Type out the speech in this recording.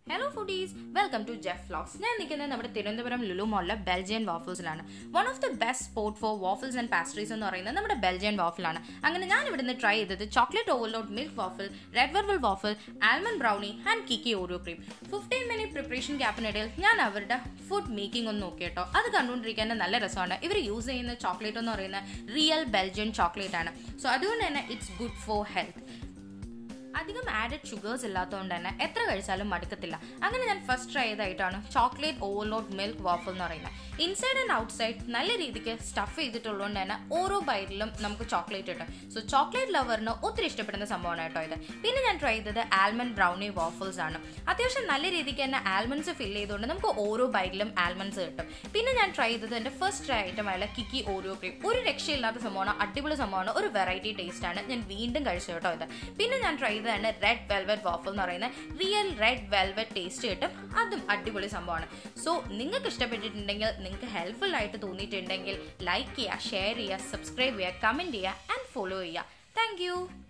hello foodies welcome to Jeff vlogs ഞാൻ നിൽക്കുന്നത് നമ്മുടെ തിരുവനന്തപുരം ലുലു മോളിലെ ബെൽജിയൻ വാഫിൾസിലാണ് one of the best spot for waffles and pastries എന്ന് പറയുന്നത് നമ്മുടെ ബെൽജിയൻ വാഫിലാണ് അങ്ങനെ ഞാൻ ഇവിടുന്ന് ട്രൈ ചെയ്തത് chocolate overload milk waffle red velvet waffle almond brownie and kiki Oreo cream fifteen minute preparation ഗ്യാപ്പിനിടയിൽ ഞാൻ അവരുടെ ഫുഡ് മേക്കിംഗ് ഒന്ന് നോക്കി കേട്ടോ അത് കണ്ടുകൊണ്ടിരിക്കാൻ നല്ല രസമാണ് ഇവർ യൂസ് ചെയ്യുന്ന ചോക്ലേറ്റ് എന്ന് പറയുന്നത് റിയൽ ബെൽജിയൻ ചോക്ലേറ്റ് ആണ് സോ അതുകൊണ്ട് തന്നെ ഇറ്റ്സ് ഗുഡ് ഫോർ ഹെൽത്ത് അധികം ആഡഡ് ഷുഗേഴ്സ് ഇല്ലാത്തതുകൊണ്ട് തന്നെ എത്ര കഴിച്ചാലും മടുക്കത്തില്ല അങ്ങനെ ഞാൻ ഫസ്റ്റ് ട്രൈ ചെയ്തായിട്ടാണ് ചോക്ലേറ്റ് ഓവർലോഡ് മിൽക്ക് വാഫിൾ എന്ന് പറയുന്നത് ഇൻസൈഡ് ആൻഡ് ഔട്ട്സൈഡ് നല്ല രീതിക്ക് സ്റ്റഫ് ചെയ്തിട്ടുള്ളതുകൊണ്ട് തന്നെ ഓരോ ബൈറ്റിലും നമുക്ക് ചോക്ലേറ്റ് കിട്ടും സോ ചോക്ലേറ്റ് ലവറിന് ഒത്തിരി ഇഷ്ടപ്പെടുന്ന സംഭവമാണ് കേട്ടോ ഇത് പിന്നെ ഞാൻ ട്രൈ ചെയ്തത് ആൽമണ്ട് ബ്രൗണി വാഫിൾസ് ആണ് അത്യാവശ്യം നല്ല രീതിക്ക് തന്നെ ആൽമണ്ട്സ് ഫിൽ ചെയ്തുകൊണ്ട് നമുക്ക് ഓരോ ബൈറ്റിലും ആൽമണ്ട്സ് കിട്ടും പിന്നെ ഞാൻ ട്രൈ ചെയ്തത് എൻ്റെ ഫസ്റ്റ് ട്രൈ ഐറ്റം ആയ കിക്കി ഓരോ ക്രീം ഒരു രക്ഷയില്ലാത്ത സംഭവമാണ് അടിപൊളി സംഭവമാണ് ഒരു വെറൈറ്റി ടേസ്റ്റ് ആണ് ഞാൻ വീണ്ടും കഴിച്ചു കേട്ടോ ഇത് പിന്നെ ഞാൻ ട്രൈ ചെയ്തതാണ് റെഡ് വെൽവെറ്റ് വാഫിൾ എന്ന് പറയുന്ന റിയൽ റെഡ് വെൽവെറ്റ് ടേസ്റ്റ് കിട്ടും അതും അടിപൊളി സംഭവമാണ് സോ നിങ്ങൾക്ക് ഇഷ്ടപ്പെട്ടിട്ടുണ്ടെങ്കിൽ നിങ്ങൾക്ക് ഹെൽപ്ഫുൾ ആയിട്ട് തോന്നിയിട്ടുണ്ടെങ്കിൽ ലൈക്ക് ചെയ്യുക ഷെയർ ചെയ്യുക സബ്സ്ക്രൈബ് ചെയ്യുക കമൻറ്റ് ചെയ്യുക ആൻഡ് ഫോളോ ചെയ്യുക താങ്ക്